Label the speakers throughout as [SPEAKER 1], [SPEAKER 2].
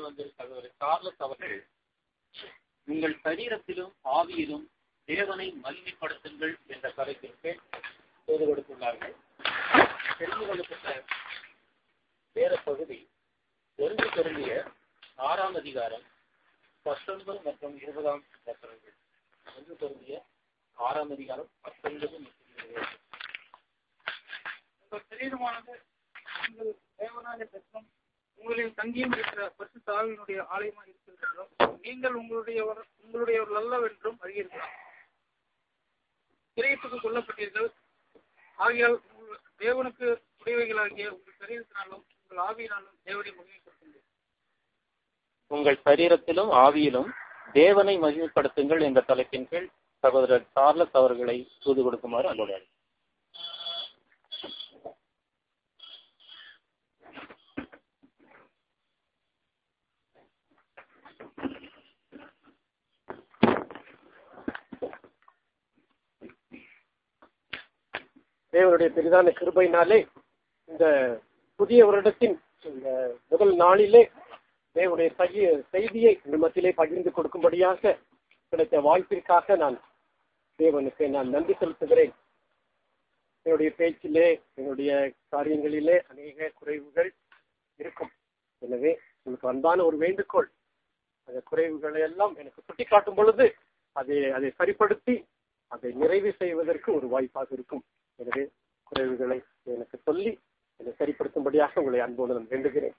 [SPEAKER 1] வந்து சகோதரர் சார்லஸ் அவர்கள் உங்கள் சரீரத்திலும் ஆவியிலும் தேவனை மகிமைப்படுத்துங்கள் என்ற தலைப்பிற்கு செய்து கொடுத்துள்ளார்கள் தெரிந்து கொள்ளப்பட்ட வேற பகுதி ஒன்று தொடங்கிய ஆறாம் அதிகாரம் பத்தொன்பது மற்றும் இருபதாம் வசனங்கள் ஒன்று தொடங்கிய ஆறாம் அதிகாரம் பத்தொன்பது மற்றும் இருபது
[SPEAKER 2] உங்கள் சரீரமானது உங்கள் தேவனாலே பெற்றும் உங்களில் தங்கியும் இருக்கிற பரிசுத்த ஆவியினுடைய ஆலயமாக இருக்கின்றோம் நீங்கள் உங்களுடைய உங்களுடையவர்கள் அல்லவென்றும் அறிவீர்களா கிரயத்துக்கு கொல்லப்பட்டீர்கள் ஆகியால் உங்கள் தேவனுக்கு உடையவைகளாகிய உங்கள் சரீரத்தினாலும் உங்கள் ஆவியினாலும் தேவனை மகிமைப்படுத்துங்கள்
[SPEAKER 1] உங்கள் சரீரத்திலும் ஆவியிலும் தேவனை மகிமைப்படுத்துங்கள் என்ற தலைப்பின் கீழ் சகோதரர் சார்லஸ் அவர்களை தூது கொடுக்குமாறு அன்போடு அழைக்கிறேன்.
[SPEAKER 3] தேவனுடைய பெரிதான கிருபையினாலே இந்த புதிய வருடத்தின் இந்த முதல் நாளிலே தேவனுடைய சகி செய்தியை இந்த மத்தியிலே பகிர்ந்து கொடுக்கும்படியாக கிடைத்த வாய்ப்பிற்காக நான் தேவனுக்கு நான் நன்றி செலுத்துகிறேன் என்னுடைய பேச்சிலே என்னுடைய காரியங்களிலே அநேக குறைவுகள் இருக்கும் எனவே உங்களுக்கு அன்பான ஒரு வேண்டுகோள் அந்த குறைவுகளை எல்லாம் எனக்கு சுட்டிக்காட்டும் பொழுது அதை அதை சரிப்படுத்தி அதை நிறைவு செய்வதற்கு ஒரு வாய்ப்பாக இருக்கும் எனவே குறைவுகளை எனக்கு சொல்லி அதை சரிப்படுத்தும்படியாக உங்களை அன்போடு நான் வேண்டுகிறேன்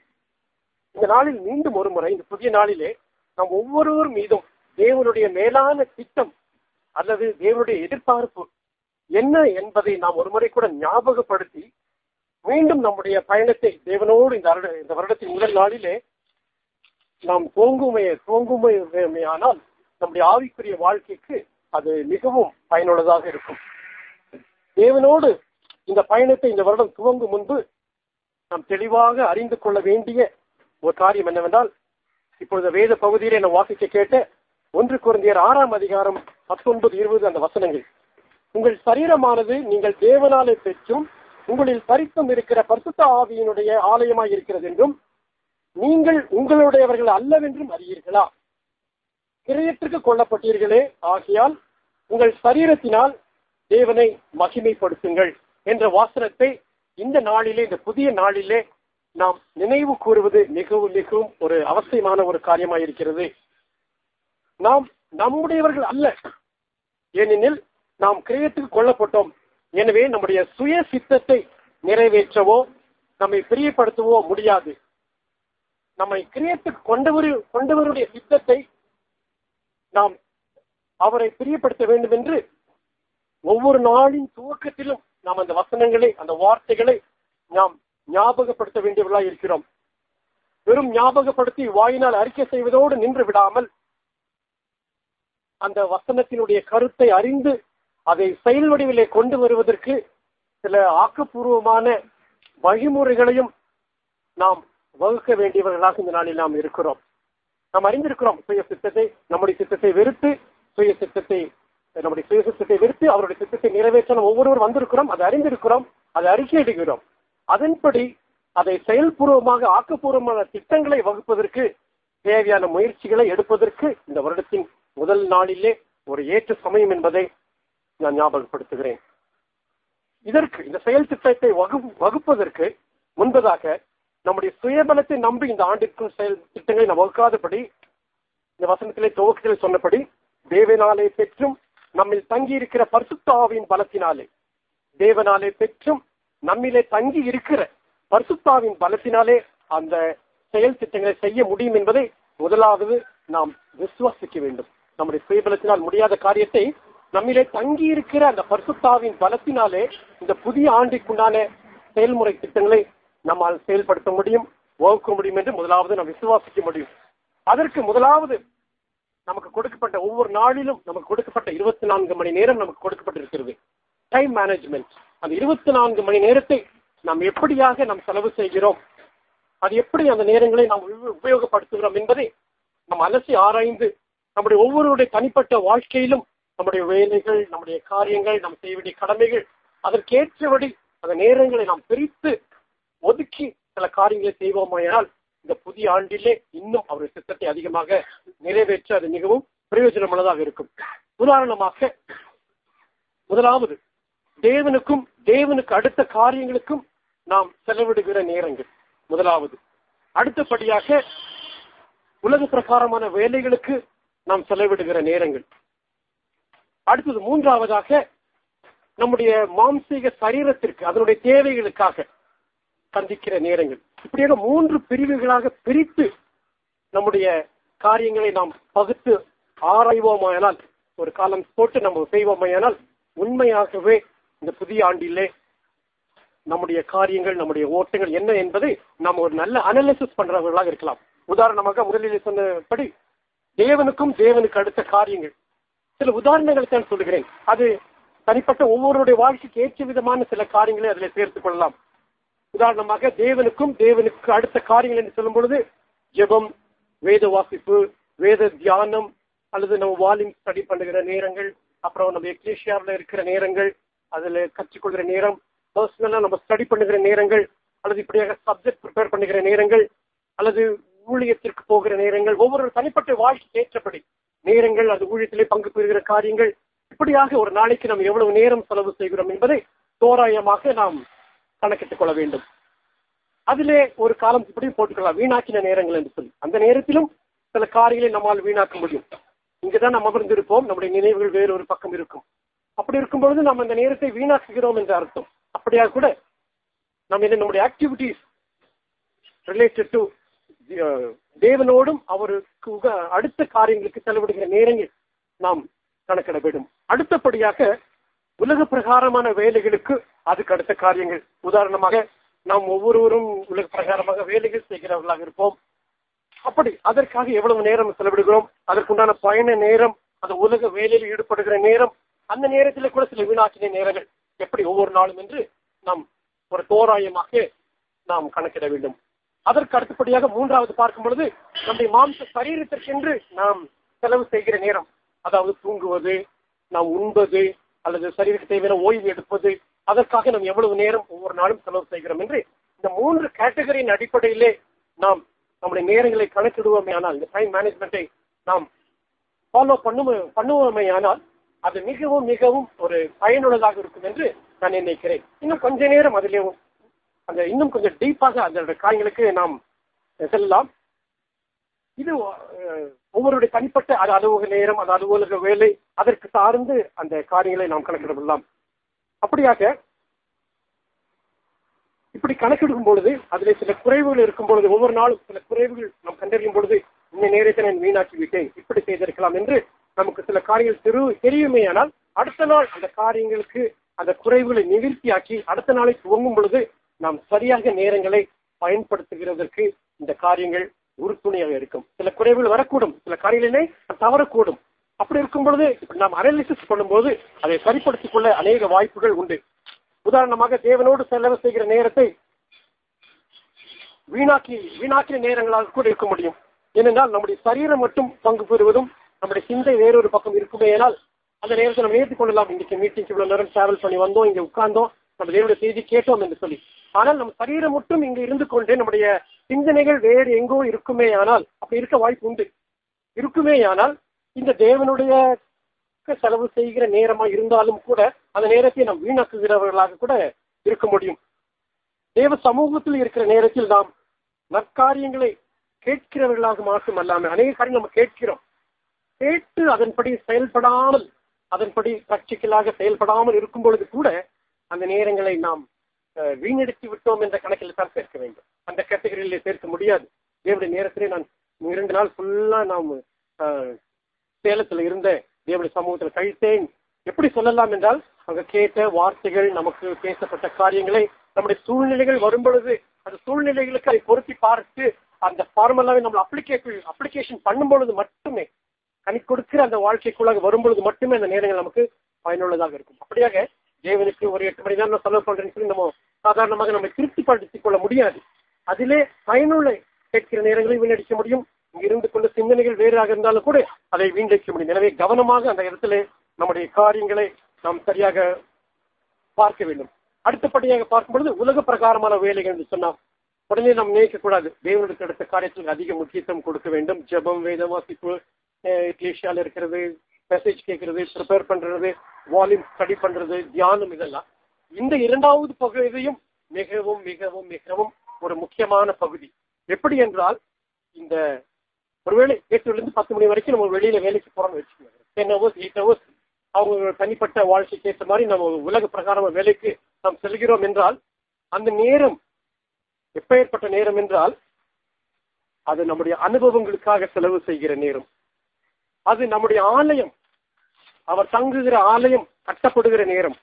[SPEAKER 3] இந்த நாளில் மீண்டும் ஒரு முறை இந்த புதிய நாளிலே நாம் ஒவ்வொருவர் மீதும் தேவனுடைய மேலான திட்டம் அல்லது தேவனுடைய எதிர்பார்ப்பு என்ன என்பதை நாம் ஒரு முறை கூட ஞாபகப்படுத்தி மீண்டும் நம்முடைய பயணத்தை தேவனோடு இந்த வருட இந்த வருடத்தின் முதல் நாளிலே நாம் துவங்குமே துவங்குமே ஆனால் நம்முடைய ஆவிக்குரிய வாழ்க்கைக்கு அது மிகவும் பயனுள்ளதாக இருக்கும் தேவனோடு இந்த பயணத்தை இந்த வருடம் துவங்கும் முன்பு நாம் தெளிவாக அறிந்து கொள்ள வேண்டிய ஒரு காரியம் என்னவென்றால் இப்பொழுது வேத பகுதியிலே நாம் வாசிக்க கேட்ட ஒன்று குழந்தையர் ஆறாம் அதிகாரம் பத்தொன்பது இருபது அந்த வசனங்கள் உங்கள் சரீரமானது நீங்கள் தேவனாலே பெற்றும் உங்களில் பரிசும் இருக்கிற பரிசுத்த ஆவியினுடைய ஆலயமாய் இருக்கிறது என்றும் நீங்கள் உங்களுடையவர்கள் அல்லவென்றும் அறியீர்களா கிரயத்திற்கு கொல்லப்பட்டீர்களே ஆகையால் உங்கள் சரீரத்தினால் தேவனை மகிமைப்படுத்துங்கள் என்ற வாசனத்தை இந்த நாளிலே இந்த புதிய நாளிலே நாம் நினைவு கூறுவது மிகவும் மிகவும் ஒரு அவசியமான ஒரு காரியமாயிருக்கிறது நாம் நம்முடையவர்கள் அல்ல ஏனெனில் நாம் கிரயத்துக்கு கொல்லப்பட்டோம் எனவே நம்முடைய சுய சித்தத்தை நிறைவேற்றவோ நம்மை பிரியப்படுத்தவோ முடியாது நம்மை கிரியத்துக்கு கொண்டவர் கொண்டவருடைய சித்தத்தை நாம் அவரை பிரியப்படுத்த வேண்டும் என்று ஒவ்வொரு நாளின் துவக்கத்திலும் நாம் அந்த வசனங்களை அந்த வார்த்தைகளை நாம் ஞாபகப்படுத்த வேண்டியவர்களாக இருக்கிறோம் வெறும் ஞாபகப்படுத்தி வாயினால் அறிக்கை செய்வதோடு நின்று விடாமல் அந்த வசனத்தினுடைய கருத்தை அறிந்து அதை செயல் வடிவிலே கொண்டு வருவதற்கு சில ஆக்கப்பூர்வமான வழிமுறைகளையும் நாம் வகுக்க வேண்டியவர்களாக இந்த நாளில் நாம் இருக்கிறோம் நாம் அறிந்திருக்கிறோம் சுய சித்தத்தை நம்முடைய சித்தத்தை வெறுத்து சுய சித்தத்தை நம்முடைய சுய சித்தத்தை வெறுத்து அவருடைய சித்தத்தை நிறைவேற்ற நாம் ஒவ்வொருவர் வந்திருக்கிறோம் அதை அறிந்திருக்கிறோம் அதை அறிக்கையிடுகிறோம் அதன்படி அதை செயல்பூர்வமாக ஆக்கப்பூர்வமான திட்டங்களை வகுப்பதற்கு தேவையான முயற்சிகளை எடுப்பதற்கு இந்த வருடத்தின் முதல் நாளிலே ஒரு ஏற்ற சமயம் என்பதை நான் ஞாபகப்படுத்துகிறேன் இதற்கு இந்த செயல் திட்டத்தை வகு வகுப்பதற்கு முன்பதாக நம்முடைய சுயபலத்தை நம்பி இந்த ஆண்டிற்கும் செயல் திட்டங்களை நாம் வகுக்காதபடி இந்த வசனத்திலே துவக்கத்தில் சொன்னபடி தேவனாலே பெற்றும் நம்மில் தங்கி இருக்கிற பரிசுத்தாவின் பலத்தினாலே தேவனாலே பெற்றும் நம்மிலே தங்கி இருக்கிற பரிசுத்தாவின் பலத்தினாலே அந்த செயல் திட்டங்களை செய்ய முடியும் என்பதை முதலாவது நாம் விசுவாசிக்க வேண்டும் நம்முடைய சுயபலத்தினால் முடியாத காரியத்தை நம்மிலே தங்கி இருக்கிற அந்த பரிசுத்தாவின் பலத்தினாலே இந்த புதிய ஆண்டிற்குண்டான செயல்முறை திட்டங்களை நம்மால் செயல்படுத்த முடியும் வகுக்க முடியும் என்று முதலாவது நாம் விசுவாசிக்க முடியும் அதற்கு முதலாவது நமக்கு கொடுக்கப்பட்ட ஒவ்வொரு நாளிலும் நமக்கு கொடுக்கப்பட்ட இருபத்தி நான்கு மணி நேரம் நமக்கு கொடுக்கப்பட்டிருக்கிறது டைம் மேனேஜ்மெண்ட் அந்த இருபத்தி நான்கு மணி நேரத்தை நாம் எப்படியாக நாம் செலவு செய்கிறோம் அது எப்படி அந்த நேரங்களை நாம் உப- உபயோகப்படுத்துகிறோம் என்பதை நாம் அலசி ஆராய்ந்து நம்முடைய ஒவ்வொருவருடைய தனிப்பட்ட வாழ்க்கையிலும் நம்முடைய வேலைகள் நம்முடைய காரியங்கள் நாம் செய்ய வேண்டிய கடமைகள் அதற்கேற்றபடி அந்த நேரங்களை நாம் பிரித்து ஒதுக்கி சில காரியங்களை செய்வோமானால் இந்த புதிய ஆண்டிலே இன்னும் அவருடைய சித்தத்தை அதிகமாக நிறைவேற்ற அது மிகவும் பிரயோஜனமுள்ளதாக இருக்கும் உதாரணமாக முதலாவது தேவனுக்கும் தேவனுக்கு அடுத்த காரியங்களுக்கும் நாம் செலவிடுகிற நேரங்கள் முதலாவது அடுத்தபடியாக உலக பிரகாரமான வேலைகளுக்கு நாம் செலவிடுகிற நேரங்கள் அடுத்தது மூன்றாவதாக நம்முடைய மாம்சீக சரீரத்திற்கு அதனுடைய தேவைகளுக்காக சந்திக்கிற நேரங்கள் இப்படியாக மூன்று பிரிவுகளாக பிரித்து நம்முடைய காரியங்களை நாம் பகுத்து ஆராய்வோமானால் ஒரு காலம் போட்டு நம்ம செய்வோமானால் உண்மையாகவே இந்த புதிய ஆண்டிலே நம்முடைய காரியங்கள் நம்முடைய ஓட்டங்கள் என்ன என்பதை நாம் ஒரு நல்ல அனலிசிஸ் பண்றவர்களாக இருக்கலாம் உதாரணமாக முதலில் சொன்னபடி தேவனுக்கும் தேவனுக்கு அடுத்த காரியங்கள் சில உதாரணங்களை தான் சொல்லுகிறேன் அது தனிப்பட்ட ஒவ்வொருடைய வாழ்க்கைக்கு ஏற்ற விதமான சில காரியங்களை அதில் சேர்த்துக் கொள்ளலாம் உதாரணமாக தேவனுக்கும் தேவனுக்கு அடுத்த காரியங்கள் என்று சொல்லும் பொழுது ஜெபம் வேத வாசிப்பு வேத தியானம் அல்லது நம்ம வால்யூம் ஸ்டடி பண்ணுகிற நேரங்கள் அப்புறம் நம்ம எக்லேஷியாவில் இருக்கிற நேரங்கள் அதுல கற்றுக்கொள்கிற நேரம் பர்சனலா நம்ம ஸ்டடி பண்ணுகிற நேரங்கள் அல்லது இப்படியாக சப்ஜெக்ட் ப்ரிப்பேர் பண்ணுகிற நேரங்கள் அல்லது ஊழியத்திற்கு போகிற நேரங்கள் ஒவ்வொரு தனிப்பட்ட வாழ்க்கை ஏற்றபடி நேரங்கள் அது ஊழியத்திலே பங்கு பெறுகிற காரியங்கள் இப்படியாக ஒரு நாளைக்கு நாம் எவ்வளவு நேரம் செலவு செய்கிறோம் என்பதை தோராயமாக நாம் கணக்கிட்டுக் கொள்ள வேண்டும் அதிலே ஒரு காலம் இப்படி போட்டுக்கலாம் வீணாக்கின நேரங்கள் என்று சொல்லி அந்த நேரத்திலும் சில காரியங்களை நம்மால் வீணாக்க முடியும் இங்குதான் நாம் அமர்ந்திருப்போம் நம்முடைய நினைவுகள் வேறு ஒரு பக்கம் இருக்கும் அப்படி இருக்கும் பொழுது நம்ம அந்த நேரத்தை வீணாக்குகிறோம் என்ற அர்த்தம் அப்படியா கூட நம்ம என்ன நம்முடைய ஆக்டிவிட்டிஸ் ரிலேட்டட் டு தேவனோடும் அவருக்கு உக- அடுத்த காரியங்களுக்கு செலவிடுகிற நேரங்கள் நாம் கணக்கிட வேண்டும் அடுத்தபடியாக உலக பிரகாரமான வேலைகளுக்கு அதுக்கு அடுத்த காரியங்கள் உதாரணமாக நாம் ஒவ்வொருவரும் உலக பிரகாரமாக வேலைகள் செய்கிறவர்களாக இருப்போம் அப்படி அதற்காக எவ்வளவு நேரம் செலவிடுகிறோம் அதற்குண்டான பயண நேரம் அந்த உலக வேலையில் ஈடுபடுகிற நேரம் அந்த நேரத்தில் கூட சில வீணாக்கின நேரங்கள் எப்படி ஒவ்வொரு நாளும் என்று நாம் ஒரு தோராயமாக நாம் கணக்கிட வேண்டும் அதற்கு அடுத்தபடியாக மூன்றாவது பார்க்கும் பொழுது நம்முடைய மாம்ச சரீரத்திற்கென்று நாம் செலவு செய்கிற நேரம் அதாவது தூங்குவது நாம் உண்பது அல்லது சரீரத்துக்கு தேவையான ஓய்வு எடுப்பது அதற்காக நாம் எவ்வளவு நேரம் ஒவ்வொரு நாளும் செலவு செய்கிறோம் என்று இந்த மூன்று கேட்டகரியின் அடிப்படையிலே நாம் நம்முடைய நேரங்களை கணக்கிடுவோமே ஆனால் இந்த டைம் மேனேஜ்மெண்ட்டை நாம் ஃபாலோ பண்ணும் பண்ணுவோமே ஆனால் அது மிகவும் மிகவும் ஒரு பயனுள்ளதாக இருக்கும் என்று நான் நினைக்கிறேன் இன்னும் கொஞ்ச நேரம் அதிலே அந்த இன்னும் கொஞ்சம் டீப்பாக அந்த காரியங்களுக்கு நாம் செல்லலாம் இது அஹ், ஒவ்வொருடைய தனிப்பட்ட அது அலுவலக நேரம் அது அலுவலக வேலை அதற்கு சார்ந்து அந்த காரியங்களை நாம் கணக்கிடலாம் அப்படியாக இப்படி கணக்கிடும் பொழுது அதில் சில குறைவுகள் இருக்கும் பொழுது ஒவ்வொரு நாளும் சில குறைவுகள் நாம் கண்டறியும் பொழுது இந்த நேரத்தை நான் வீணாக்கி விட்டேன் இப்படி செய்திருக்கலாம் என்று நமக்கு சில காரியங்கள் தெரு தெரியுமே ஆனால் அடுத்த நாள் அந்த காரியங்களுக்கு அந்த குறைவுகளை நிவர்த்தியாக்கி அடுத்த நாளை துவங்கும் பொழுது நாம் சரியாக நேரங்களை பயன்படுத்துகிறதற்கு இந்த காரியங்கள் உறுதுணையாக இருக்கும் சில குறைவுகள் வரக்கூடும் சில காரியங்களிலே தவறக்கூடும் அப்படி இருக்கும் பொழுது இப்படி நாம் அனாலிசிஸ் பண்ணும்போது அதை சரிப்படுத்திக் கொள்ள அநேக வாய்ப்புகள் உண்டு உதாரணமாக தேவனோடு செலவு செய்கிற நேரத்தை வீணாக்கி வீணாக்கிய நேரங்களாக கூட இருக்க முடியும் ஏனென்றால் நம்முடைய சரீரம் மட்டும் பங்கு பெறுவதும் நம்முடைய சிந்தை வேறொரு பக்கம் இருக்குமே ஆனால் அந்த நேரத்தை நம்ம ஏற்றுக் கொள்ளலாம் இன்னைக்கு மீட்டிங் இவ்வளவு நேரம் டிராவல் பண்ணி வந்தோம் இங்க உட்கார்ந்தோம் நம்ம தேவனுடைய செய்தி கேட்டோம் என்று சொல்லி ஆனால் நம்ம சரீரம் மட்டும் இங்கு இருந்து கொண்டே நம்முடைய சிந்தனைகள் வேறு எங்கோ இருக்குமே ஆனால் அப்படி இருக்க வாய்ப்பு உண்டு இருக்குமே ஆனால் இந்த தேவனுடைய செலவு செய்கிற நேரமா இருந்தாலும் கூட அந்த நேரத்தை நாம் வீணாக்குகிறவர்களாக கூட இருக்க முடியும் தேவ சமூகத்தில் இருக்கிற நேரத்தில் நாம் நற்காரியங்களை கேட்கிறவர்களாக மட்டும் அல்லாமல் அநேக காரியம் நம்ம கேட்கிறோம் கேட்டு அதன்படி செயல்படாமல் அதன்படி பிராக்டிக்கலாக செயல்படாமல் இருக்கும் பொழுது கூட அந்த நேரங்களை நாம் அஹ், வீணடித்து விட்டோம் என்ற கணக்கில் தான் சேர்க்க வேண்டும் அந்த கேட்டகரியிலே சேர்க்க முடியாது தேவனுடைய நேரத்திலே நான் இரண்டு நாள் ஃபுல்லா நாம் அஹ், சேலத்துல இருந்த தேவனுடைய சமூகத்தில் கழித்தேன் எப்படி சொல்லலாம் என்றால் அங்க கேட்ட வார்த்தைகள் நமக்கு பேசப்பட்ட காரியங்களை நம்முடைய சூழ்நிலைகள் வரும் பொழுது அந்த சூழ்நிலைகளுக்கு அதை பொருத்தி பார்த்து அந்த ஃபார்முலாவை நம்ம அப்ளிகேஷன் அப்ளிகேஷன் பண்ணும் பொழுது மட்டுமே கனி கொடுக்கிற அந்த வாழ்க்கைக்குள்ளாக வரும் பொழுது மட்டுமே அந்த நேரங்கள் நமக்கு பயனுள்ளதாக இருக்கும் அப்படியாக தேவனுக்கு ஒரு எட்டு மணி நேரம் நான் செலவு பண்றேன்னு சொல்லி நம்ம சாதாரணமாக நம்ம திருப்திப்படுத்திக் கொள்ள முடியாது அதிலே பயனுள்ள கேட்கிற நேரங்களை வீணடிக்க முடியும் இங்க இருந்து கொண்ட சிந்தனைகள் வேறாக இருந்தாலும் கூட அதை வீணடிக்க முடியும் எனவே கவனமாக அந்த இடத்துல நம்முடைய காரியங்களை நாம் சரியாக பார்க்க வேண்டும் அடுத்தபடியாக பார்க்கும் பொழுது உலக பிரகாரமான வேலைகள் என்று சொன்னா உடனே நாம் நினைக்க கூடாது தேவனுக்கு அடுத்த காரியத்துக்கு அதிக முக்கியத்துவம் கொடுக்க வேண்டும் ஜெபம் வேத வாசிப்பு கிளேஷியால இருக்கிறது மெசேஜ் கேட்கறது ப்ரிப்பேர் பண்றது வால்யூம் ஸ்டடி பண்றது தியானம் இதெல்லாம் இந்த இரண்டாவது பகுதியும் மிகவும் மிகவும் மிகவும் ஒரு முக்கியமான பகுதி எப்படி என்றால் இந்த ஒருவேளை எட்டுல இருந்து பத்து மணி வரைக்கும் நம்ம வெளியில வேலைக்கு போறோம்னு வச்சுக்கோங்க டென் ஹவர்ஸ் எயிட் ஹவர்ஸ் அவங்க தனிப்பட்ட வாழ்க்கைக்கு ஏற்ற மாதிரி நம்ம உலக பிரகாரம் வேலைக்கு நாம் செல்கிறோம் என்றால் அந்த நேரம் எப்பேற்பட்ட நேரம் என்றால் அது நம்முடைய அனுபவங்களுக்காக செலவு செய்கிற நேரம் அது நம்முடைய ஆலயம் அவர் தங்குகிற ஆலயம் கட்டப்படுகிற நேரம்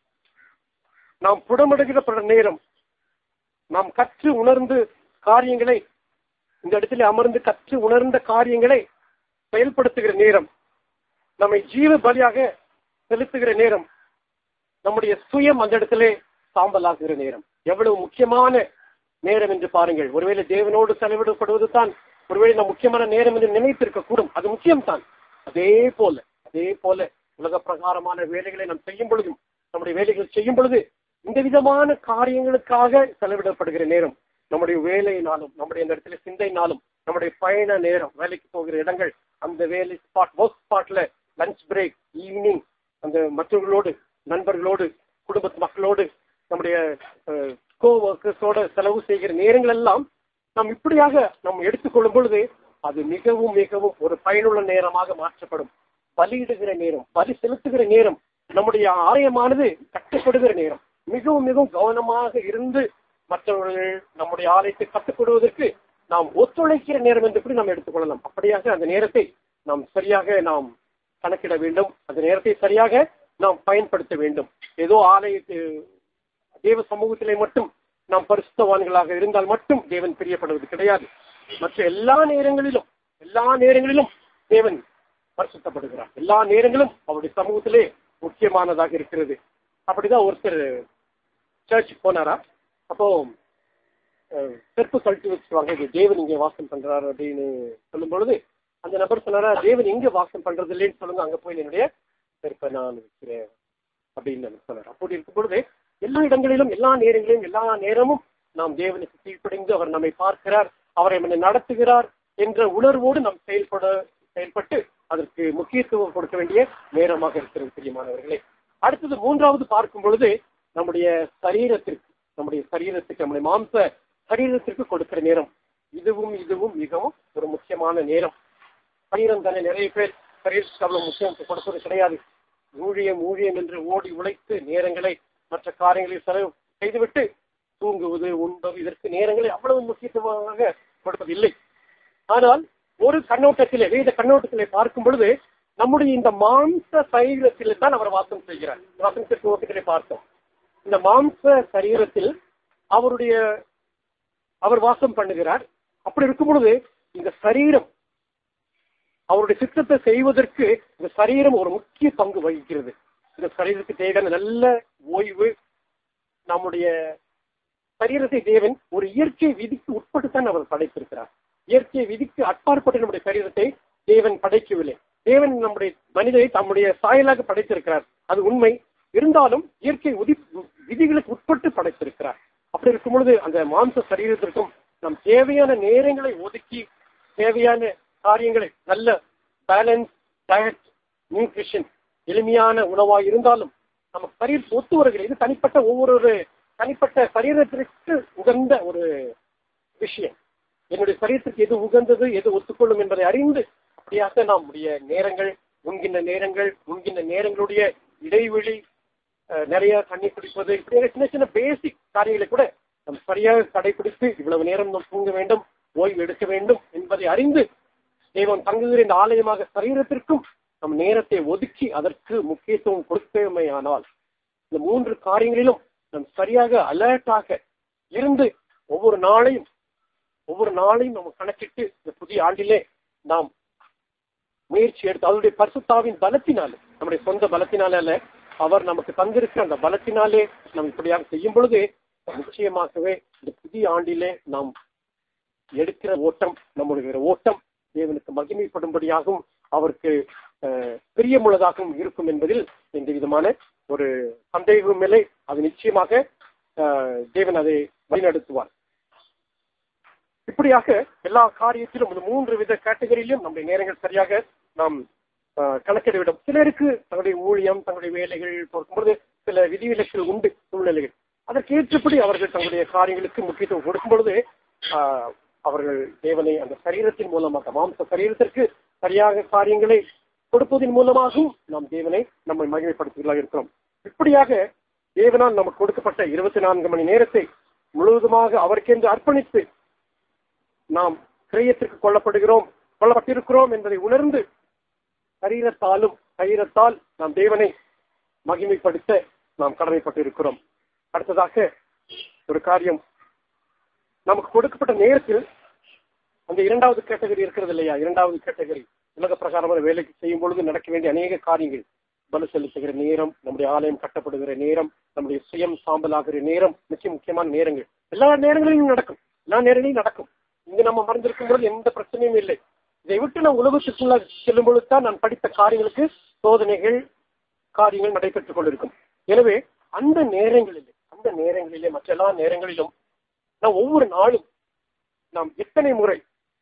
[SPEAKER 3] நாம் புடமடுகிற நேரம் நாம் கற்று உணர்ந்து காரியங்களை இந்த இடத்துல அமர்ந்து கற்று உணர்ந்த காரியங்களை செயல்படுத்துகிற நேரம் நம்மை ஜீவ பலியாக செலுத்துகிற நேரம் நம்முடைய சுயம் அந்த இடத்திலே சாம்பலாகுகிற நேரம் எவ்வளவு முக்கியமான நேரம் என்று பாருங்கள் ஒருவேளை தேவனோடு செலவிடப்படுவது தான் ஒருவேளை நம் முக்கியமான நேரம் என்று நினைத்திருக்க கூடும் அது முக்கியம்தான் அதே போல அதே போல உலக பிரகாரமான வேலைகளை நாம் செய்யும் பொழுதும் நம்முடைய வேலைகள் செய்யும் பொழுது இந்த விதமான காரியங்களுக்காக செலவிடப்படுகிற நேரம் நம்முடைய வேலையினாலும் நம்முடைய இந்த இடத்துல சிந்தையினாலும் நம்முடைய பயண நேரம் வேலைக்கு போகிற இடங்கள் அந்த வேலை ஸ்பாட் ஒர்க் ஸ்பாட்ல லஞ்ச் பிரேக் ஈவினிங் அந்த மற்றவர்களோடு நண்பர்களோடு குடும்பத்து மக்களோடு நம்முடைய கோ ஒர்க்கர்ஸோட செலவு செய்கிற நேரங்கள் எல்லாம் நாம் இப்படியாக நாம் எடுத்துக்கொள்ளும் பொழுது அது மிகவும் மிகவும் ஒரு பயனுள்ள நேரமாக மாற்றப்படும் பலியிடுகிற நேரம் பலி செலுத்துகிற நேரம் நம்முடைய ஆலயமானது கட்டப்படுகிற நேரம் மிகவும் மிகவும் கவனமாக இருந்து மற்றவர்கள் நம்முடைய ஆலயத்தை கட்டுப்படுவதற்கு நாம் ஒத்துழைக்கிற நேரம் என்று கூட நாம் எடுத்துக்கொள்ளலாம் அப்படியாக அந்த நேரத்தை நாம் சரியாக நாம் கணக்கிட வேண்டும் அந்த நேரத்தை சரியாக நாம் பயன்படுத்த வேண்டும் ஏதோ ஆலயத்து தேவ சமூகத்திலே மட்டும் நாம் பரிசுத்தவான்களாக இருந்தால் மட்டும் தேவன் பிரியப்படுவது கிடையாது மற்ற எல்லா நேரங்களிலும் எல்லா நேரங்களிலும் தேவன் பரிசுத்தப்படுகிறார் எல்லா நேரங்களும் அவருடைய சமூகத்திலே முக்கியமானதாக இருக்கிறது அப்படிதான் ஒருத்தர் சர்ச் போனாரா அப்போ செருப்பு கழட்டி வச்சுருவாங்க இது தேவன் இங்கே வாசம் பண்றாரு அப்படின்னு சொல்லும் பொழுது அந்த நபர் சொன்னாரா தேவன் எங்க வாசம் பண்றது இல்லைன்னு சொல்லுங்க அங்க போய் என்னுடைய செருப்பை நான் வைக்கிறேன் அப்படின்னு சொன்னார் அப்படி இருக்கும் பொழுது எல்லா இடங்களிலும் எல்லா நேரங்களிலும் எல்லா நேரமும் நாம் தேவனுக்கு கீழ்ப்படைந்து அவர் நம்மை பார்க்கிறார் அவரை நம்மை நடத்துகிறார் என்ற உணர்வோடு நாம் செயல்பட செயல்பட்டு அதற்கு முக்கியத்துவம் கொடுக்க வேண்டிய நேரமாக இருக்கிறது பிரியமானவர்களே அடுத்தது மூன்றாவது பார்க்கும் பொழுது நம்முடைய சரீரத்திற்கு நம்முடைய சரீரத்துக்கு நம்முடைய மாம்ச சரீரத்திற்கு கொடுக்கிற நேரம் இதுவும் இதுவும் மிகவும் ஒரு முக்கியமான நேரம் சரீரம் தானே நிறைய பேர் சரீரத்துக்கு அவ்வளவு முக்கியம் கொடுப்பது கிடையாது ஊழியம் ஊழியம் என்று ஓடி உழைத்து நேரங்களை மற்ற காரியங்களை செலவு செய்துவிட்டு தூங்குவது உண்பது இதற்கு நேரங்களை அவ்வளவு முக்கியத்துவமாக கொடுப்பதில்லை ஆனால் ஒரு கண்ணோட்டத்திலே வேத கண்ணோட்டத்திலே பார்க்கும் பொழுது நம்முடைய இந்த மாம்ச சரீரத்திலே தான் அவர் வாசம் செய்கிறார் வாசனத்திற்கு ஓட்டத்திலே பார்த்தோம் இந்த மாம்ச சரீரத்தில் அவருடைய அவர் வாசம் பண்ணுகிறார் அப்படி இருக்கும் பொழுது இந்த சரீரம் அவருடைய சித்தத்தை செய்வதற்கு இந்த சரீரம் ஒரு முக்கிய பங்கு வகிக்கிறது இந்த சரீரத்துக்கு தேவையான நல்ல ஓய்வு நம்முடைய சரீரத்தை தேவன் ஒரு இயற்கை விதிக்கு உட்பட்டுத்தான் அவர் படைத்திருக்கிறார் இயற்கை விதிக்கு அப்பாற்பட்டு நம்முடைய சரீரத்தை தேவன் படைக்கவில்லை தேவன் நம்முடைய மனிதனை தம்முடைய சாயலாக படைத்திருக்கிறார் அது உண்மை இருந்தாலும் இயற்கை உதி விதிகளுக்கு உட்பட்டு படைத்திருக்கிறார் அப்படி இருக்கும் பொழுது அந்த மாம்ச சரீரத்திற்கும் நம் தேவையான நேரங்களை ஒதுக்கி தேவையான காரியங்களை நல்ல பேலன்ஸ் டயட் நியூட்ரிஷன் எளிமையான உணவாக இருந்தாலும் நம்ம சரீர் ஒத்து வருகிறது இது தனிப்பட்ட ஒவ்வொரு தனிப்பட்ட சரீரத்திற்கு உகந்த ஒரு விஷயம் என்னுடைய சரீரத்திற்கு எது உகந்தது எது ஒத்துக்கொள்ளும் என்பதை அறிந்து அப்படியாக நம்முடைய நேரங்கள் உண்கின்ற நேரங்கள் உண்கின்ற நேரங்களுடைய இடைவெளி நிறைய தண்ணி குடிப்பது இப்படி சின்ன சின்ன பேசிக் காரியங்களை கூட நம்ம சரியாக கடைபிடித்து இவ்வளவு நேரம் நாம் தூங்க வேண்டும் ஓய்வு எடுக்க வேண்டும் என்பதை அறிந்து தெய்வம் தங்குகிற இந்த ஆலயமாக சரீரத்திற்கும் நம் நேரத்தை ஒதுக்கி அதற்கு முக்கியத்துவம் கொடுத்தமையானால் இந்த மூன்று காரியங்களிலும் நம் சரியாக அலர்ட்டாக இருந்து ஒவ்வொரு நாளையும் ஒவ்வொரு நாளையும் நம்ம கணக்கிட்டு இந்த புதிய ஆண்டிலே நாம் முயற்சி எடுத்து அவருடைய பரிசுத்தாவின் பலத்தினாலே நம்முடைய சொந்த பலத்தினாலே அல்ல அவர் நமக்கு தந்திருக்கிற அந்த பலத்தினாலே நாம் இப்படியாக செய்யும் பொழுது நிச்சயமாகவே இந்த புதிய ஆண்டிலே நாம் எடுக்கிற ஓட்டம் நம்முடைய ஓட்டம் தேவனுக்கு மகிமைப்படும்படியாகவும் அவருக்கு பிரியமுள்ளதாகவும் இருக்கும் என்பதில் எந்த விதமான ஒரு சந்தேகமும் இல்லை அது நிச்சயமாக தேவன் அதை வழிநடத்துவார் இப்படியாக எல்லா காரியத்திலும் இந்த மூன்று வித கேட்டகரியிலும் நம்முடைய நேரங்கள் சரியாக நாம் ஆஹ், கணக்கிட வேண்டும் சிலருக்கு தங்களுடைய ஊழியம் தங்களுடைய வேலைகள் பொறுக்கும்போது சில விதிவிலக்குகள் உண்டு சூழ்நிலைகள் அதற்கேற்றபடி அவர்கள் தங்களுடைய காரியங்களுக்கு முக்கியத்துவம் கொடுக்கும் பொழுது ஆஹ், அவர்கள் தேவனை அந்த சரீரத்தின் மூலமாக மாம்ச சரீரத்திற்கு சரியாக காரியங்களை கொடுப்பதன் மூலமாகவும் நாம் தேவனை நம்மை மகிமைப்படுத்துவதாக இருக்கிறோம் இப்படியாக தேவனால் நமக்கு கொடுக்கப்பட்ட இருபத்தி நான்கு மணி நேரத்தை முழுவதுமாக அவருக்கென்று அர்ப்பணித்து நாம் கிரயத்திற்கு கொல்லப்படுகிறோம் கொல்லப்பட்டிருக்கிறோம் என்பதை உணர்ந்து சரீரத்தாலும் சரீரத்தால் நாம் தேவனை மகிமைப்படுத்த நாம் கடமைப்பட்டிருக்கிறோம் அடுத்ததாக ஒரு காரியம் நமக்கு கொடுக்கப்பட்ட நேரத்தில் அந்த இரண்டாவது கேட்டகரி இருக்கிறது இல்லையா இரண்டாவது கேட்டகரி உலக பிரகாரமான வேலைக்கு செய்யும் பொழுது நடக்க வேண்டிய அநேக காரியங்கள் பலு செலுத்துகிற நேரம் நம்முடைய ஆலயம் கட்டப்படுகிற நேரம் நம்முடைய சுயம் சாம்பலாகிற நேரம் மிக முக்கியமான நேரங்கள் எல்லா நேரங்களிலும் நடக்கும் எல்லா நேரங்களிலும் நடக்கும் இங்க நம்ம மறந்திருக்கும் பொழுது எந்த பிரச்சனையும் இல்லை இதை விட்டு நான் உலகத்துக்குள்ள செல்லும் பொழுது தான் நான் படித்த காரியங்களுக்கு சோதனைகள் காரியங்கள் நடைபெற்றுக் கொண்டிருக்கும் எனவே அந்த நேரங்களிலே அந்த நேரங்களிலே மற்ற எல்லா நேரங்களிலும் நாம் ஒவ்வொரு நாளும் நாம் எத்தனை முறை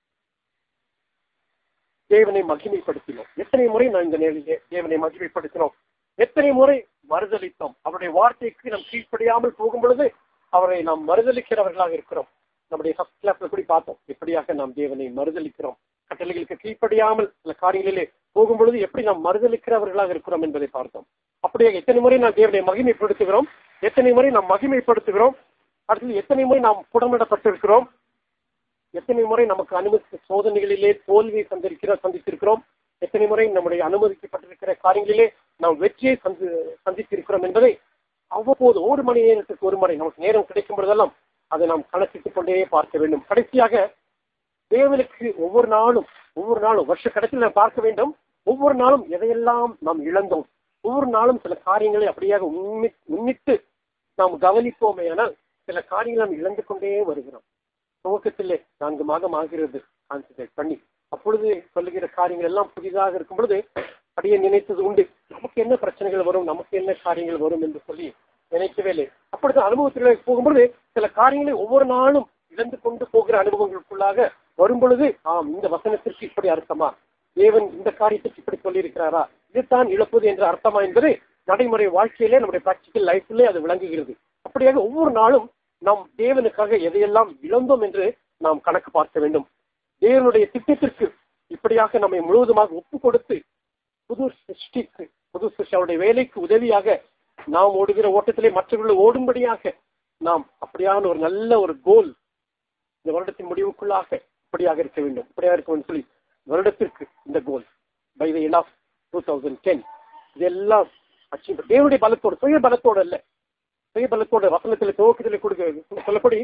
[SPEAKER 3] தேவனை மகிமைப்படுத்தினோம் எத்தனை முறை நாம் இந்த நேரிலே தேவனை மகிமைப்படுத்தினோம் எத்தனை முறை மறுதளித்தோம் அவருடைய வார்த்தைக்கு நாம் கீழ்ப்படியாமல் போகும் பொழுது அவரை நாம் மறுதளிக்கிறவர்களாக இருக்கிறோம் நம்முடைய ஃபர்ஸ்ட் கிளாஸ்ல கூட பார்த்தோம் எப்படியாக நாம் தேவனை மறுதளிக்கிறோம் கட்டளைகளுக்கு கீழ்ப்படியாமல் சில காரியங்களிலே போகும் பொழுது எப்படி நாம் மறுதளிக்கிறவர்களாக இருக்கிறோம் என்பதை பார்த்தோம் அப்படியே எத்தனை முறை நாம் தேவனை மகிமைப்படுத்துகிறோம் எத்தனை முறை நாம் மகிமைப்படுத்துகிறோம் அடுத்தது எத்தனை முறை நாம் புடமிடப்பட்டிருக்கிறோம் எத்தனை முறை நமக்கு அனுமதித்த சோதனைகளிலே தோல்வியை சந்திருக்கிற சந்தித்திருக்கிறோம் எத்தனை முறை நம்முடைய அனுமதிக்கப்பட்டிருக்கிற காரியங்களிலே நாம் வெற்றியை சந்தி சந்தித்திருக்கிறோம் என்பதை அவ்வப்போது ஒரு மணி நேரத்துக்கு ஒரு முறை நமக்கு நேரம் கிடைக்கும் பொழுதெல்லாம் அதை நாம் கணக்கிட்டுக் கொண்டே பார்க்க வேண்டும் கடைசியாக தேவனுக்கு ஒவ்வொரு நாளும் ஒவ்வொரு நாளும் வருஷ கடைசியில் நாம் பார்க்க வேண்டும் ஒவ்வொரு நாளும் எதையெல்லாம் நாம் இழந்தோம் ஒவ்வொரு நாளும் சில காரியங்களை அப்படியாக உன்னி- உன்னித்து நாம் கவனிப்போமே ஆனால் சில காரியங்களை நாம் இழந்து கொண்டே வருகிறோம் துவக்கத்திலே நான்கு மாதம் ஆகிறது கான்சன்ட்ரேட் பண்ணி அப்பொழுது சொல்லுகிற காரியங்கள் எல்லாம் புதிதாக இருக்கும் பொழுது அப்படியே நினைத்தது உண்டு நமக்கு என்ன பிரச்சனைகள் வரும் நமக்கு என்ன காரியங்கள் வரும் என்று சொல்லி நினைக்கவே இல்லை அப்பொழுது அனுபவத்தில் போகும்பொழுது சில காரியங்களை ஒவ்வொரு நாளும் இழந்து கொண்டு போகிற அனுபவங்களுக்குள்ளாக வரும் பொழுது ஆம் இந்த வசனத்திற்கு இப்படி அர்த்தமா தேவன் இந்த காரியத்திற்கு இப்படி சொல்லியிருக்கிறாரா இதுதான் இழப்பது என்ற அர்த்தமா என்பது நடைமுறை வாழ்க்கையிலே நம்முடைய பிராக்டிக்கல் லைஃப்லே அது விளங்குகிறது அப்படியாக ஒவ்வொரு நாளும் நாம் தேவனுக்காக எதையெல்லாம் இழந்தோம் என்று நாம் கணக்கு பார்க்க வேண்டும் தேவனுடைய திட்டத்திற்கு இப்படியாக நம்மை முழுவதுமாக ஒப்பு கொடுத்து புது சிருஷ்டிக்கு புது சிருஷ்டி அவருடைய வேலைக்கு உதவியாக நாம் ஓடுகிற ஓட்டத்திலே மற்றவர்கள் ஓடும்படியாக நாம் அப்படியான ஒரு நல்ல ஒரு கோல் இந்த வருடத்தின் முடிவுக்குள்ளாக இப்படியாக இருக்க வேண்டும் இப்படியாக இருக்க வேண்டும் சொல்லி வருடத்திற்கு இந்த goal by the end of two thousand ten இதெல்லாம் அச்சீவ் தேவனுடைய பலத்தோடு சுய பலத்தோடு அல்ல சுய பலத்தோடு வசனத்தில் துவக்கத்தில் கொடுக்க சொல்லப்படி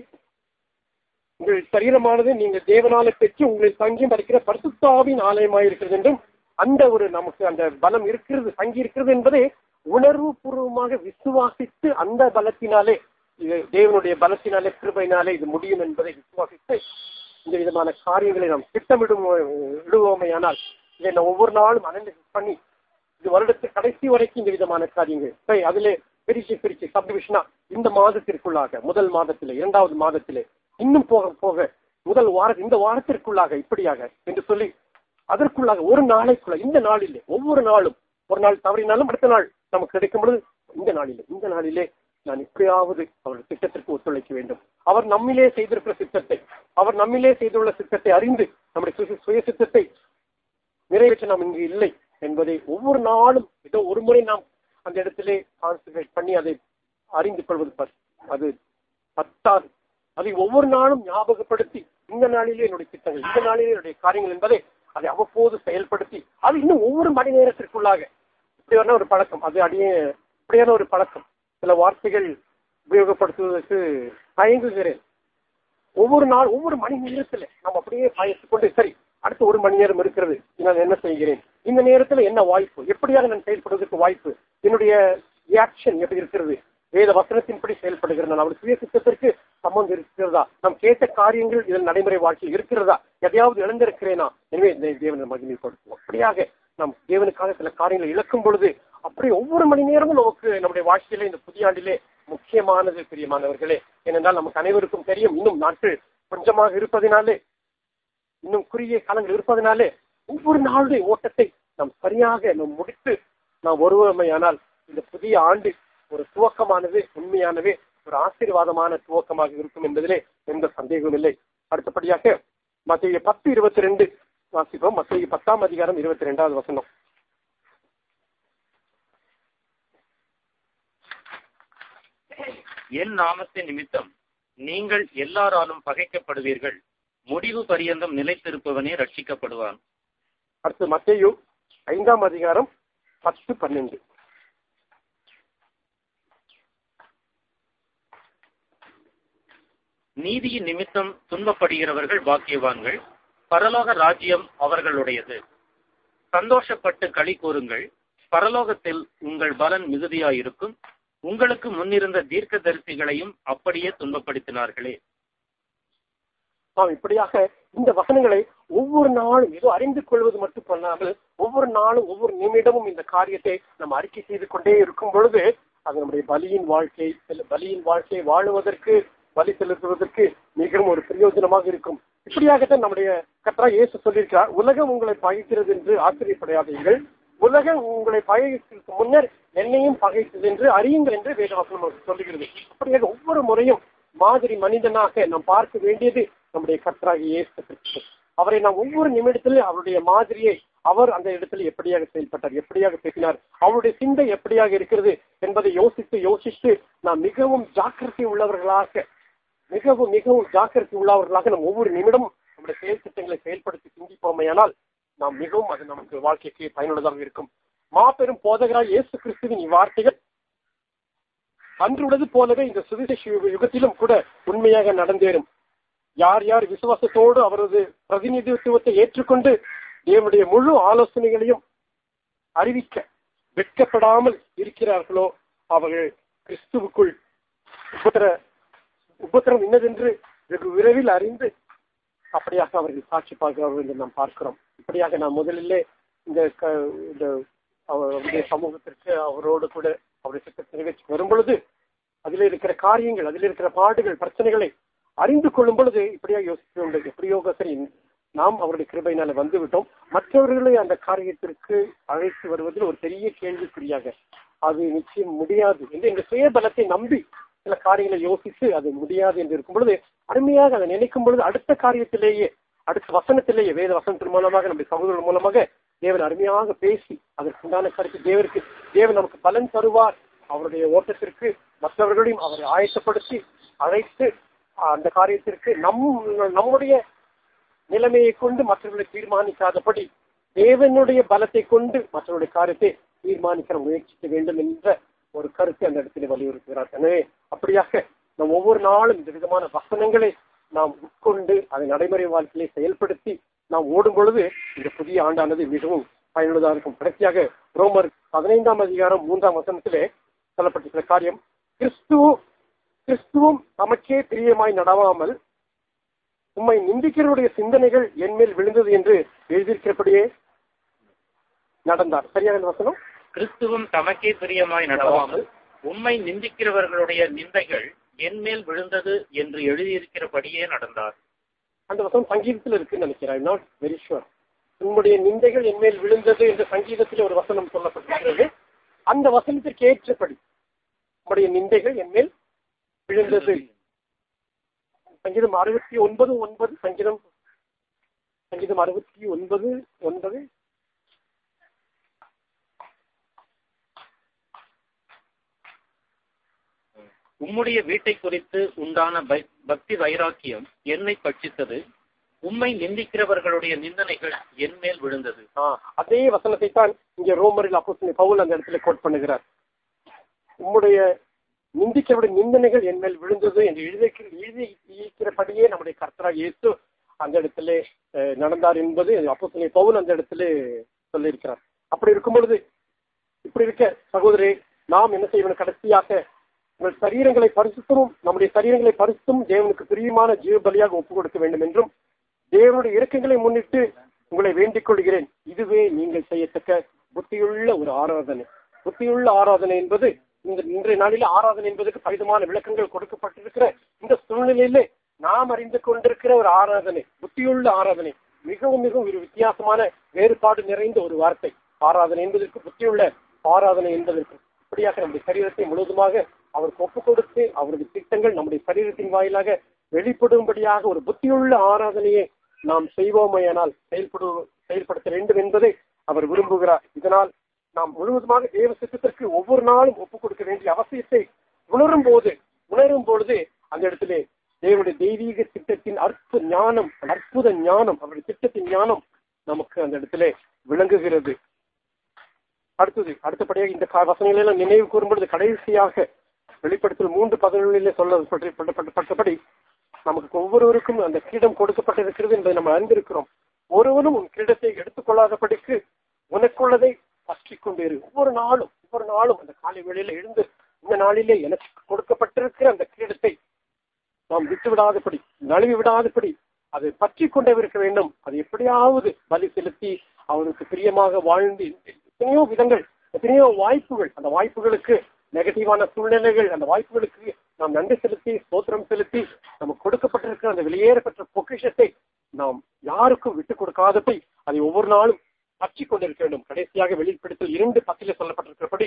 [SPEAKER 3] உங்கள் சரீரமானது நீங்க தேவனால பெற்று உங்களை தங்கி மறைக்கிற பரிசுத்தாவின் ஆலயமாய் இருக்கிறது என்றும் அந்த ஒரு நமக்கு அந்த பலம் இருக்கிறது தங்கி இருக்கிறது என்பதை உணர்வு பூர்வமாக விசுவாசித்து அந்த பலத்தினாலே இது தேவனுடைய பலத்தினாலே கிருபையினாலே இது முடியும் என்பதை விசுவாசித்து இந்த விதமான காரியங்களை நாம் திட்டமிடும் விடுவோமையானால் இதை நாம் ஒவ்வொரு நாளும் அனலிசிஸ் பண்ணி இது வருடத்து கடைசி வரைக்கும் இந்த விதமான காரியங்கள் சரி அதிலே பிரிச்சு பிரிச்சு சப்டிவிஷனா இந்த மாதத்திற்குள்ளாக முதல் மாதத்திலே இரண்டாவது மாதத்திலே இன்னும் போக போக முதல் வார இந்த வாரத்திற்குள்ளாக இப்படியாக என்று சொல்லி அதற்குள்ளாக ஒரு நாளைக்குள்ள இந்த நாளிலே ஒவ்வொரு நாளும் ஒரு நாள் தவறினாலும் அடுத்த நாள் நமக்கு கிடைக்கும் பொழுது இந்த நாளிலே இந்த நாளிலே நான் எப்படியாவது அவர் திட்டத்திற்கு ஒத்துழைக்க வேண்டும் அவர் நம்மிலே செய்திருக்கிற சித்தத்தை அவர் நம்மிலே செய்துள்ள சித்தத்தை அறிந்து நம்முடைய சுய- சுய சித்தத்தை நிறைவேற்ற நாம் இங்கு இல்லை என்பதை ஒவ்வொரு நாளும் ஏதோ ஒரு முறை நாம் அந்த இடத்திலே கான்சன்ட்ரேட் பண்ணி அதை அறிந்து கொள்வது பத்- அது பத்தாது அதை ஒவ்வொரு நாளும் ஞாபகப்படுத்தி இந்த நாளிலே என்னுடைய திட்டங்கள் இந்த நாளிலே என்னுடைய காரியங்கள் என்பதை அதை அவ்வப்போது செயல்படுத்தி அது இன்னும் ஒவ்வொரு மணி நேரத்திற்குள்ளாக இப்படியான ஒரு பழக்கம் அது அடியே இப்படியான ஒரு பழக்கம் சில வார்த்தைகள் உபயோகப்படுத்துவதற்கு தயங்குகிறேன் ஒவ்வொரு நாள் ஒவ்வொரு மணி நேரத்துல நாம் அப்படியே பயத்துக் கொண்டு சரி அடுத்த ஒரு மணி நேரம் இருக்கிறது நான் என்ன செய்கிறேன் இந்த நேரத்துல என்ன வாய்ப்பு எப்படியாக நான் செயல்படுவதற்கு வாய்ப்பு என்னுடைய ரியாக்ஷன் எப்படி இருக்கிறது வேத வசனத்தின்படி செயல்படுகிறேன் நான் அவருடைய சுய சித்தத்திற்கு சம்பந்தம் இருக்கிறதா நாம் கேட்ட காரியங்கள் இதன் நடைமுறை வாழ்க்கையில் இருக்கிறதா எதையாவது இழந்திருக்கிறேனா எனவே இந்த தேவனை மகிமைப்படுத்துவோம் அப்படியாக நாம் தேவனுக்காக சில காரியங்களை இழக்கும் பொழுது அப்படி ஒவ்வொரு மணி நேரமும் நமக்கு நம்முடைய வாழ்க்கையிலே இந்த புதிய ஆண்டிலே முக்கியமானது பிரியமானவர்களே ஏனென்றால் நமக்கு அனைவருக்கும் தெரியும் இன்னும் நாட்கள் கொஞ்சமாக இருப்பதினாலே இன்னும் குறுகிய காலங்கள் இருப்பதனாலே ஒவ்வொரு நாளுடைய ஓட்டத்தை நாம் சரியாக நாம் முடித்து நாம் ஒருவமையானால் இந்த புதிய ஆண்டு ஒரு துவக்கமானது உண்மையானவே ஒரு ஆசீர்வாதமான துவக்கமாக இருக்கும் என்பதிலே எந்த சந்தேகமும் இல்லை அடுத்தபடியாக மத்திய பத்து இருபத்தி ரெண்டு வாசிப்போம் மத்திய பத்தாம் அதிகாரம் இருபத்தி ரெண்டாவது வசனம்
[SPEAKER 1] என் நாமத்தின் நிமித்தம் நீங்கள் எல்லாராலும் பகைக்கப்படுவீர்கள் முடிவு பரியந்தம் நிலைத்திருப்பவனே ரட்சிக்கப்படுவான்
[SPEAKER 3] அடுத்து மத்தேயு ஐந்தாம் அதிகாரம் பத்து பன்னெண்டு
[SPEAKER 1] நீதியின் நிமித்தம் துன்பப்படுகிறவர்கள் பாக்கியவான்கள் பரலோக ராஜ்யம் அவர்களுடையது சந்தோஷப்பட்டு களி கூறுங்கள் பரலோகத்தில் உங்கள் பலன் மிகுதியாயிருக்கும் உங்களுக்கு முன்னிருந்த தீர்க்கதரிசிகளையும் அப்படியே துன்பப்படுத்தினார்களே
[SPEAKER 3] நாம் இப்படியாக இந்த வசனங்களை ஒவ்வொரு நாளும் ஏதோ அறிந்து கொள்வது மட்டும் பண்ணாமல் ஒவ்வொரு நாளும் ஒவ்வொரு நிமிடமும் இந்த காரியத்தை நம்ம அறிக்கை செய்து கொண்டே இருக்கும் பொழுது அது நம்முடைய பலியின் வாழ்க்கை இல்ல பலியின் வாழ்க்கையை வாழுவதற்கு பலி செலுத்துவதற்கு மிகவும் ஒரு பிரயோஜனமாக இருக்கும் இப்படியாகத்தான் நம்முடைய கத்ரா இயேசு சொல்லியிருக்கிறார் உலகம் உங்களை பகைக்கிறது என்று ஆச்சரியப்படையாதீர்கள் உலகம் உங்களை பகைக்கிறதுக்கு முன்னர் என்னையும் பகைத்தது என்று அறியுங்கள் என்று வேதவசனம் நமக்கு சொல்லுகிறது அப்படியாக ஒவ்வொரு முறையும் மாதிரி மனிதனாக நாம் பார்க்க வேண்டியது நம்முடைய கர்த்தராகி இயேசு கிறிஸ்து அவரை நாம் ஒவ்வொரு நிமிடத்திலும் அவருடைய மாதிரியை அவர் அந்த இடத்துல எப்படியாக செயல்பட்டார் எப்படியாக பேசினார் அவருடைய சிந்தை எப்படியாக இருக்கிறது என்பதை யோசித்து யோசித்து நாம் மிகவும் ஜாக்கிரதை உள்ளவர்களாக மிகவும் மிகவும் ஜாக்கிரதை உள்ளவர்களாக நாம் ஒவ்வொரு நிமிடமும் நம்முடைய செயல் திட்டங்களை செயல்படுத்தி சிந்திப்போமையானால் நாம் மிகவும் அது நமக்கு வாழ்க்கைக்கு பயனுள்ளதாக இருக்கும் மாபெரும் போதகராய் இயேசு கிறிஸ்துவின் இவ்வார்த்தைகள் அன்று உள்ளது போலவே இந்த சுவிசேஷ யுக- யுகத்திலும் கூட உண்மையாக நடந்தேறும் யார் யார் விசுவாசத்தோடு அவரது பிரதிநிதித்துவத்தை ஏற்றுக்கொண்டு தேவனுடைய முழு ஆலோசனைகளையும் அறிவிக்க வெட்கப்படாமல் இருக்கிறார்களோ அவர்கள் கிறிஸ்துவுக்குள் உபத்திர உபத்திரம் இன்னதென்று வெகு விரைவில் அறிந்து அப்படியாக அவர்கள் சாட்சி பார்க்கிறார்கள் என்று நாம் பார்க்கிறோம் இப்படியாக நாம் முதலிலே இந்த க- இந்த அவருடைய சமூகத்திற்கு அவரோடு கூட அவருடைய திட்டத்தை நிறைவேற்றி வரும் பொழுது அதில் இருக்கிற காரியங்கள் அதில் இருக்கிற பாடுகள் பிரச்சனைகளை அறிந்து கொள்ளும் பொழுது இப்படியாக யோசிக்க வேண்டும் எப்படியோ சரி நாம் அவருடைய கிருபையினால வந்து விட்டோம் மற்றவர்களை அந்த காரியத்திற்கு அழைத்து வருவதில் ஒரு பெரிய கேள்விக்குறியாக அது நிச்சயம் முடியாது என்று எங்கள் சுய பலத்தை நம்பி சில காரியங்களை யோசித்து அது முடியாது என்று இருக்கும் பொழுது அருமையாக அதை நினைக்கும் பொழுது அடுத்த காரியத்திலேயே அடுத்த வசனத்திலேயே வேத வசனத்தின் மூலமாக நம்முடைய சகோதரர் மூலமாக தேவன் அருமையாக பேசி அதற்குண்டான கருத்து தேவருக்கு தேவன் நமக்கு பலன் தருவார் அவருடைய ஓட்டத்திற்கு மற்றவர்களையும் அவரை ஆயத்தப்படுத்தி அழைத்து அந்த காரியத்திற்கு நம் நம்முடைய நிலைமையை கொண்டு மற்றவர்களை தீர்மானிக்காதபடி தேவனுடைய பலத்தை கொண்டு மற்றவருடைய காரியத்தை தீர்மானிக்க முயற்சிக்க வேண்டும் என்ற ஒரு கருத்தை அந்த இடத்துல வலியுறுத்துகிறார் எனவே அப்படியாக நாம் ஒவ்வொரு நாளும் இந்த விதமான வசனங்களை நாம் உட்கொண்டு அதை நடைமுறை வாழ்க்கையிலே செயல்படுத்தி நாம் ஓடும் பொழுது இந்த புதிய ஆண்டானது மிகவும் பயனுள்ளதாக இருக்கும் கடைசியாக ரோமர் பதினைந்தாம் அதிகாரம் மூன்றாம் வசனத்திலே சொல்லப்பட்டிருக்கிற காரியம் கிறிஸ்துவும் கிறிஸ்துவும் நமக்கே பிரியமாய் நடவாமல் உம்மை நிந்திக்கிறவருடைய சிந்தனைகள் என்மேல் விழுந்தது என்று எழுதியிருக்கிறபடியே நடந்தார் சரியான இந்த வசனம்
[SPEAKER 1] கிறிஸ்துவும் தமக்கே பிரியமாய் நடவாமல் உம்மை நிந்திக்கிறவர்களுடைய நிந்தைகள் என்மேல் விழுந்தது என்று எழுதியிருக்கிறபடியே நடந்தார்
[SPEAKER 3] அந்த வசனம் சங்கீதத்தில் இருக்குன்னு நினைக்கிறேன் நாட் வெரி ஷுவர் உன்னுடைய நிந்தைகள் என்மேல் விழுந்தது என்ற சங்கீதத்தில் ஒரு வசனம் சொல்லப்பட்டிருக்கிறது அந்த வசனத்திற்கு ஏற்றபடி உம்முடைய நிந்தைகள் என்மேல் விழுந்தது சங்கீதம் அறுபத்தி ஒன்பது ஒன்பது சங்கீதம் சங்கீதம் அறுபத்தி ஒன்பது ஒன்பது
[SPEAKER 1] உம்முடைய வீட்டை குறித்து உண்டான பை- பக்தி வைராக்கியம் என்னை பட்சித்தது உம்மை நிந்திக்கிறவர்களுடைய நிந்தனைகள் என்மேல் விழுந்தது
[SPEAKER 3] ஆ, அதே வசனத்தை தான் இங்க ரோமரில் அப்போ பவுல் அந்த இடத்துல கோட் பண்ணுகிறார் உம்முடைய நிந்திக்கிறவுடைய நிந்தனைகள் என் மேல் விழுந்தது என்று எழுதி எழுதி இருக்கிறபடியே நம்முடைய கர்த்தரா இயேசு அந்த இடத்துல அஹ், நடந்தார் என்பது அப்போ பவுல் அந்த இடத்துல சொல்லியிருக்கிறார் அப்படி இருக்கும் பொழுது இப்படி இருக்க சகோதரி நாம் என்ன செய்யணும் கடைசியாக உங்கள் சரீரங்களை பரிசுத்தமும் நம்முடைய சரீரங்களை பரிசுத்தும் தேவனுக்கு பிரியமான ஜீவ பலியாக ஒப்புக் கொடுக்க வேண்டும் என்றும் தேவனுடைய இறக்கங்களை முன்னிட்டு உங்களை வேண்டிக் கொள்கிறேன் இதுவே நீங்கள் செய்யத்தக்க புத்தியுள்ள ஒரு ஆராதனை புத்தியுள்ள ஆராதனை என்பது இந்த இன்றைய நாளில் ஆராதனை என்பதற்கு பரிதமான விளக்கங்கள் கொடுக்கப்பட்டிருக்கிற இந்த சூழ்நிலையிலே நாம் அறிந்து கொண்டிருக்கிற ஒரு ஆராதனை புத்தியுள்ள ஆராதனை மிகவும் மிகவும் ஒரு வித்தியாசமான வேறுபாடு நிறைந்த ஒரு வார்த்தை ஆராதனை என்பதற்கு புத்தியுள்ள ஆராதனை என்பதற்கு இப்படியாக நம்முடைய சரீரத்தை முழுவதுமாக அவருக்கு ஒப்புக் கொடுத்து அவரது திட்டங்கள் நம்முடைய சரீரத்தின் வாயிலாக வெளிப்படும்படியாக ஒரு புத்தியுள்ள ஆராதனையை நாம் செய்வோமையானால் செயல்படு செயல்படுத்த வேண்டும் என்பதை அவர் விரும்புகிறார் இதனால் நாம் முழுவதுமாக தேவ சித்தத்திற்கு ஒவ்வொரு நாளும் ஒப்புக் கொடுக்க வேண்டிய அவசியத்தை உணரும் போது உணரும் பொழுது அந்த இடத்திலே தேவனுடைய தெய்வீக திட்டத்தின் அற்புத ஞானம் அற்புத ஞானம் அவருடைய திட்டத்தின் ஞானம் நமக்கு அந்த இடத்திலே விளங்குகிறது அடுத்தது அடுத்தபடியாக இந்த கா- வசனங்களை எல்லாம் நினைவு கூறும்பொழுது கடைசியாக வெளிப்படுத்தல் மூன்று பதவிகளிலே சொல்லப்பட்டபடி நமக்கு ஒவ்வொருவருக்கும் அந்த கிரீடம் கொடுக்கப்பட்டிருக்கிறது என்பதை நம்ம அறிந்திருக்கிறோம் ஒருவனும் உன் கிரீடத்தை எடுத்துக்கொள்ளாதபடிக்கு உனக்குள்ளதை பற்றி கொண்டு இரு ஒவ்வொரு நாளும் ஒவ்வொரு நாளும் அந்த காலை வேளையில எழுந்து இந்த நாளிலே எனக்கு கொடுக்கப்பட்டிருக்கிற அந்த கிரீடத்தை நாம் விட்டு விடாதபடி நழுவி விடாதபடி அதை பற்றி கொண்டே இருக்க வேண்டும் அது எப்படியாவது பலி செலுத்தி அவருக்கு பிரியமாக வாழ்ந்து எத்தனையோ விதங்கள் எத்தனையோ வாய்ப்புகள் அந்த வாய்ப்புகளுக்கு நெகட்டிவான சூழ்நிலைகள் அந்த வாய்ப்புகளுக்கு நாம் நன்றி செலுத்தி ஸ்தோத்திரம் செலுத்தி நமக்கு கொடுக்கப்பட்டிருக்கிற அந்த வெளியேறப்பட்ட பொக்கிஷத்தை நாம் யாருக்கும் விட்டுக் கொடுக்காதபடி அதை ஒவ்வொரு நாளும் பற்றி கொண்டிருக்க வேண்டும் கடைசியாக வெளிப்படுத்தல் இரண்டு பத்திலே சொல்லப்பட்டிருக்கிறபடி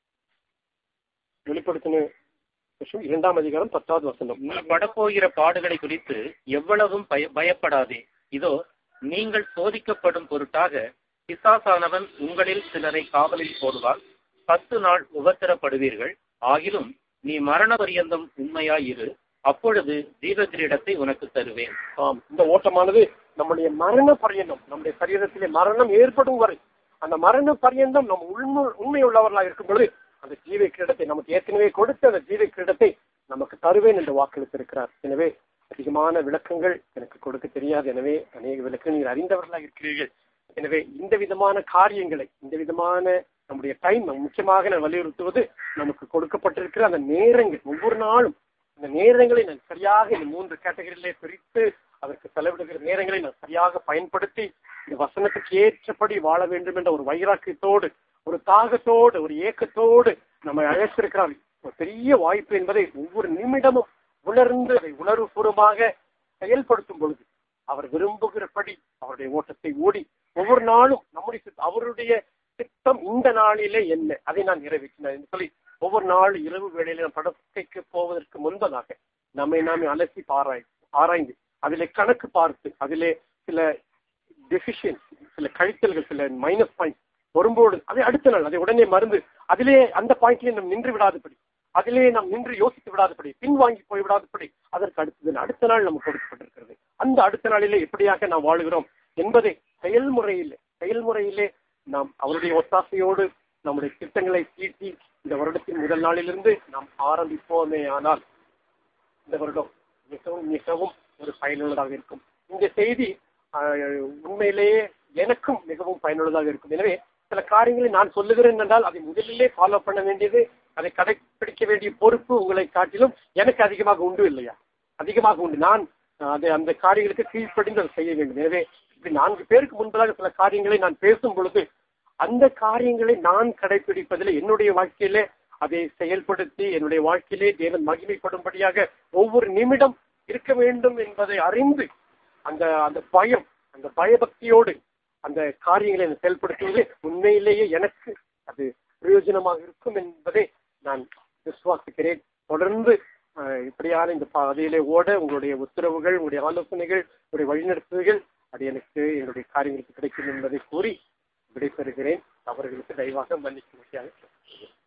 [SPEAKER 3] வெளிப்படுத்தின விஷயம் இரண்டாம் அதிகாரம் பத்தாவது வசனம்
[SPEAKER 1] நீ படப்போகிற பாடுகளை குறித்து எவ்வளவும் பய- பயப்படாதே இதோ நீங்கள் சோதிக்கப்படும் பொருட்டாக பிசாசானவன் உங்களில் சிலரை காவலில் போடுவான் பத்து நாள் உபத்திரப்படுவீர்கள் ஆகிலும் நீ மரண பரியந்தம் உண்மையாயிரு அப்பொழுது ஜீவ கிரீடத்தை உனக்கு தருவேன்
[SPEAKER 3] ஆம் இந்த ஓட்டமானது நம்முடைய மரண பரியந்தம் நம்முடைய சரீரத்திலே மரணம் ஏற்படும் வரை அந்த மரண பரியந்தம் நம்ம உண்மை உண்மை உள்ளவர்களாக இருக்கும் பொழுது அந்த ஜீவ கிரீடத்தை நமக்கு ஏற்கனவே கொடுத்த அந்த ஜீவ கிரீடத்தை நமக்கு தருவேன் என்று வாக்களித்திருக்கிறார் எனவே அதிகமான விளக்கங்கள் எனக்கு கொடுக்க தெரியாது எனவே அநேக விளக்கங்கள் நீங்கள் அறிந்தவர்களாக இருக்கிறீர்கள் எனவே இந்த விதமான காரியங்களை இந்த விதமான நம்முடைய டைம் முக்கியமாக நான் வலியுறுத்துவது நமக்கு கொடுக்கப்பட்டிருக்கிற அந்த நேரங்கள் ஒவ்வொரு நாளும் இந்த நேரங்களை நான் சரியாக இந்த மூன்று கேட்டகரியிலே பிரித்து அதற்கு செலவிடுகிற நேரங்களை நான் சரியாக பயன்படுத்தி இந்த வசனத்துக்கு ஏற்றபடி வாழ வேண்டும் என்ற ஒரு வைராக்கியத்தோடு ஒரு தாகத்தோடு ஒரு ஏக்கத்தோடு நம்மை அழைத்திருக்கிறார் ஒரு பெரிய வாய்ப்பு என்பதை ஒவ்வொரு நிமிடமும் உணர்ந்து அதை உணர்வுபூர்வமாக செயல்படுத்தும் பொழுது அவர் விரும்புகிறபடி அவருடைய ஓட்டத்தை ஓடி ஒவ்வொரு நாளும் நம்முடைய சித்த- அவருடைய திட்டம் இந்த நாளிலே என்ன அதை நான் நிறைவேற்றினேன் என்று சொல்லி ஒவ்வொரு நாள் இரவு வேளையில நாம் படுக்கைக்கு போவதற்கு முன்பதாக நம்மை நாமே அலசி பாராய் ஆராய்ந்து அதிலே கணக்கு பார்த்து அதிலே சில டெசிஷன் சில கழித்தல்கள் சில மைனஸ் பாயிண்ட் வரும்போது அதை அடுத்த நாள் அதை உடனே மருந்து அதிலே அந்த பாயிண்ட்லேயே நாம் நின்று விடாதபடி அதிலே நாம் நின்று யோசித்து விடாதபடி பின்வாங்கி போய் விடாதபடி அதற்கு அடுத்தது அடுத்த நாள் நமக்கு கொடுக்கப்பட்டிருக்கிறது அந்த அடுத்த நாளிலே எப்படியாக நாம் வாழுகிறோம் என்பதை செயல்முறையிலே செயல்முறையிலே நாம் அவருடைய ஒத்தாசையோடு நம்முடைய திட்டங்களை தீட்டி இந்த வருடத்தின் முதல் நாளிலிருந்து நாம் ஆரம்பிப்போமே ஆனால் இந்த வருடம் மிகவும் மிகவும் ஒரு பயனுள்ளதாக இருக்கும் இந்த செய்தி ஆஹ், உண்மையிலேயே எனக்கும் மிகவும் பயனுள்ளதாக இருக்கும் எனவே சில காரியங்களை நான் சொல்லுகிறேன் என்றால் அதை முதலிலே ஃபாலோ பண்ண வேண்டியது அதை கடைபிடிக்க வேண்டிய பொறுப்பு உங்களை காட்டிலும் எனக்கு அதிகமாக உண்டு இல்லையா அதிகமாக உண்டு நான் ஆஹ், அதை அந்த காரியங்களுக்கு கீழ்ப்படிந்து அதை செய்ய வேண்டும் எனவே இப்படி நான்கு பேருக்கு முன்பதாக சில காரியங்களை நான் பேசும் பொழுது அந்த காரியங்களை நான் கடைபிடிப்பதில் என்னுடைய வாழ்க்கையிலே அதை செயல்படுத்தி என்னுடைய வாழ்க்கையிலே தேவன் மகிமைப்படும்படியாக ஒவ்வொரு நிமிடம் இருக்க வேண்டும் என்பதை அறிந்து அந்த அந்த பயம் அந்த பயபக்தியோடு அந்த காரியங்களை நான் செயல்படுத்துவது உண்மையிலேயே எனக்கு அது பிரயோஜனமாக இருக்கும் என்பதை நான் விசுவாசிக்கிறேன் தொடர்ந்து அஹ், இப்படியான இந்த பாதையிலே ஓட உங்களுடைய உத்தரவுகள் உங்களுடைய ஆலோசனைகள் உங்களுடைய வழிநடத்துதல்கள் அது எனக்கு என்னுடைய காரியங்களுக்கு கிடைக்கும் என்பதை கூறி விடைபெறுகிறேன் அவர்களுக்கு தயவாக மன்னிக்க முடியாது